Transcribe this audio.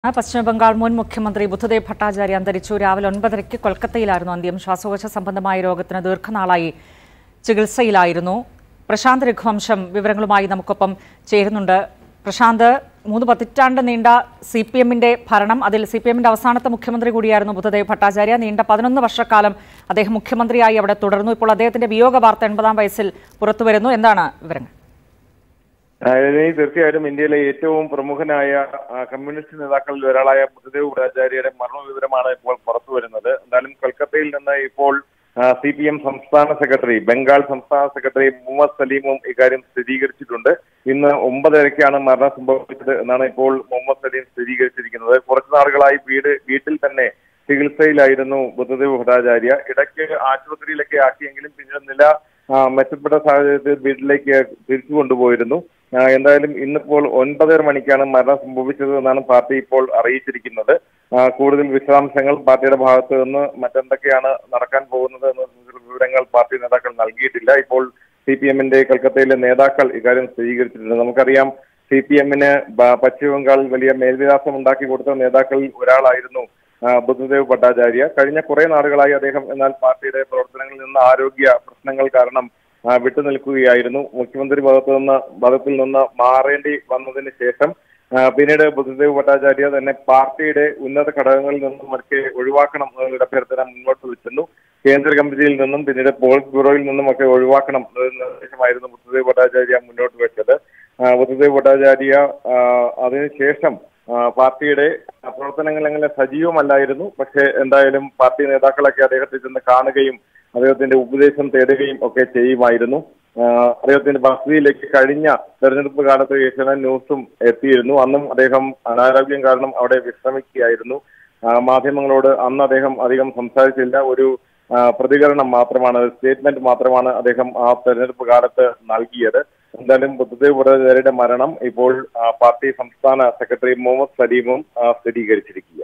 പശ്ചിമബംഗാൾ മുൻ മുഖ്യമന്ത്രി ബുദ്ധദേവ് ഭട്ടാചാര്യ അന്തരിച്ചു രാവിലെ ഒൻപതരയ്ക്ക് കൊൽക്കത്തയിലായിരുന്നു അന്ത്യം ശ്വാസകോശ സംബന്ധമായ രോഗത്തിന് ദീർഘനാളായി ചികിത്സയിലായിരുന്നു പ്രശാന്ത് രഘുവംശം വിവരങ്ങളുമായി നമുക്കൊപ്പം ചേരുന്നുണ്ട് പ്രശാന്ത് മൂന്ന് പതിറ്റാണ്ട് നീണ്ട സി പി എമ്മിന്റെ ഭരണം അതിൽ സി പി എമ്മിന്റെ അവസാനത്തെ മുഖ്യമന്ത്രി കൂടിയായിരുന്നു ബുദ്ധദേവ് ഭട്ടാചാര്യ നീണ്ട പതിനൊന്ന് വർഷക്കാലം അദ്ദേഹം മുഖ്യമന്ത്രിയായി അവിടെ തുടർന്നു ഇപ്പോൾ അദ്ദേഹത്തിന്റെ വിയോഗ വാർത്ത എൺപതാം വയസ്സിൽ പുറത്തുവരുന്നു എന്താണ് വിവരങ്ങൾ ഇനി തീർച്ചയായിട്ടും ഇന്ത്യയിലെ ഏറ്റവും പ്രമുഖനായ ആ, കമ്മ്യൂണിസ്റ്റ് നേതാക്കളിൽ ഒരാളായ ബുദ്ധദേവ് ഭട്ടാചാര്യയുടെ മരണവിവരമാണ് ഇപ്പോൾ പുറത്തു വരുന്നത് എന്തായാലും കൊൽക്കത്തയിൽ നിന്ന് ഇപ്പോൾ സി പി എം സംസ്ഥാന സെക്രട്ടറി ബംഗാൾ സംസ്ഥാന സെക്രട്ടറി മുഹമ്മദ് സലീമും ഇക്കാര്യം സ്ഥിരീകരിച്ചിട്ടുണ്ട് ഇന്ന് ഒമ്പതരയ്ക്കാണ് മരണം സംഭവിച്ചത് എന്നാണ് ഇപ്പോൾ മുഹമ്മദ് സലീം സ്ഥിരീകരിച്ചിരിക്കുന്നത് കുറച്ചു നാളുകളായി വീട് വീട്ടിൽ തന്നെ ചികിത്സയിലായിരുന്നു ബുദ്ധദേവ് ഭട്ടാചാര്യ ഇടയ്ക്ക് ആശുപത്രിയിലൊക്കെ ആക്കിയെങ്കിലും പിന്നീട് നില ആ, മെച്ചപ്പെട്ട സാഹചര്യത്തിൽ വീട്ടിലേക്ക് തിരിച്ചു കൊണ്ടുപോയിരുന്നു ആ, എന്തായാലും ഇന്നിപ്പോൾ ഒൻപതര മണിക്കാണ് മരണം സംഭവിച്ചത് എന്നാണ് പാർട്ടി ഇപ്പോൾ അറിയിച്ചിരിക്കുന്നത് ആ, കൂടുതൽ വിശദാംശങ്ങൾ പാർട്ടിയുടെ ഭാഗത്ത് നിന്ന് മറ്റെന്തൊക്കെയാണ് നടക്കാൻ പോകുന്നത് എന്ന വിവരങ്ങൾ പാർട്ടി നേതാക്കൾ നൽകിയിട്ടില്ല ഇപ്പോൾ സി പി എമ്മിന്റെ കൽക്കത്തയിലെ നേതാക്കൾ ഇക്കാര്യം സ്ഥിരീകരിച്ചിട്ടുണ്ട് നമുക്കറിയാം സി പി എമ്മിന് പശ്ചിമ ബംഗാളിൽ വലിയ മേൽവിലാസം ഉണ്ടാക്കി കൊടുത്ത നേതാക്കളിൽ ഒരാളായിരുന്നു ആ, ബുദ്ധദേവ് ഭട്ടാചാര്യ കഴിഞ്ഞ കുറെ നാളുകളായി അദ്ദേഹം എന്നാൽ പാർട്ടിയുടെ പ്രവർത്തനങ്ങളിൽ നിന്ന് ആരോഗ്യ പ്രശ്നങ്ങൾ കാരണം ആ, വിട്ടുനിൽക്കുകയായിരുന്നു മുഖ്യമന്ത്രി പദത്തിൽ നിന്ന് പദത്തിൽ നിന്ന് മാറേണ്ടി വന്നതിന് ശേഷം ആ, പിന്നീട് ബുദ്ധദേവ് ഭട്ടാചാര്യ തന്നെ പാർട്ടിയുടെ ഉന്നത ഘടകങ്ങളിൽ നിന്നും ഒക്കെ ഒഴിവാക്കണം എന്നൊരു അഭ്യർത്ഥന മുന്നോട്ട് വെച്ചിരുന്നു കേന്ദ്ര കമ്മിറ്റിയിൽ നിന്നും പിന്നീട് പോളിറ്റ് ബ്യൂറോയിൽ നിന്നും ഒക്കെ ഒഴിവാക്കണം എന്നൊരു നിർദ്ദേശമായിരുന്നു ബുദ്ധദേവ് ഭട്ടാചാര്യ മുന്നോട്ട് വെച്ചത് ആ, ബുദ്ധദേവ് ഭട്ടാചാര്യ ആ, അതിനുശേഷം ആ, പാർട്ടിയുടെ പ്രവർത്തനങ്ങൾ അങ്ങനെ സജീവമല്ലായിരുന്നു പക്ഷേ എന്തായാലും പാർട്ടി നേതാക്കളൊക്കെ അദ്ദേഹത്തെ ചെന്ന് കാണുകയും അദ്ദേഹത്തിന്റെ ഉപദേശം തേടുകയും ഒക്കെ ചെയ്യുമായിരുന്നു ആ, അദ്ദേഹത്തിന്റെ വസതിയിലേക്ക് കഴിഞ്ഞ തെരഞ്ഞെടുപ്പ് കാലത്ത് ഏഷ്യാനെറ്റ് ന്യൂസും എത്തിയിരുന്നു അന്നും അദ്ദേഹം അനാരോഗ്യം കാരണം അവിടെ വിശ്രമിക്കുകയായിരുന്നു ആ, മാധ്യമങ്ങളോട് അന്ന് അദ്ദേഹം അധികം സംസാരിച്ചില്ല ഒരു ആ, പ്രതികരണം മാത്രമാണ് സ്റ്റേറ്റ്മെന്റ് മാത്രമാണ് അദ്ദേഹം ആ തെരഞ്ഞെടുപ്പ് കാലത്ത് നൽകിയത് എന്തായാലും ബുദ്ധദേവ് ഭട്ടാചാര്യയുടെ മരണം ഇപ്പോൾ ആ, പാർട്ടി സംസ്ഥാന സെക്രട്ടറി മുഹമ്മദ് സലീമും ആ, സ്ഥിരീകരിച്ചിരിക്കുക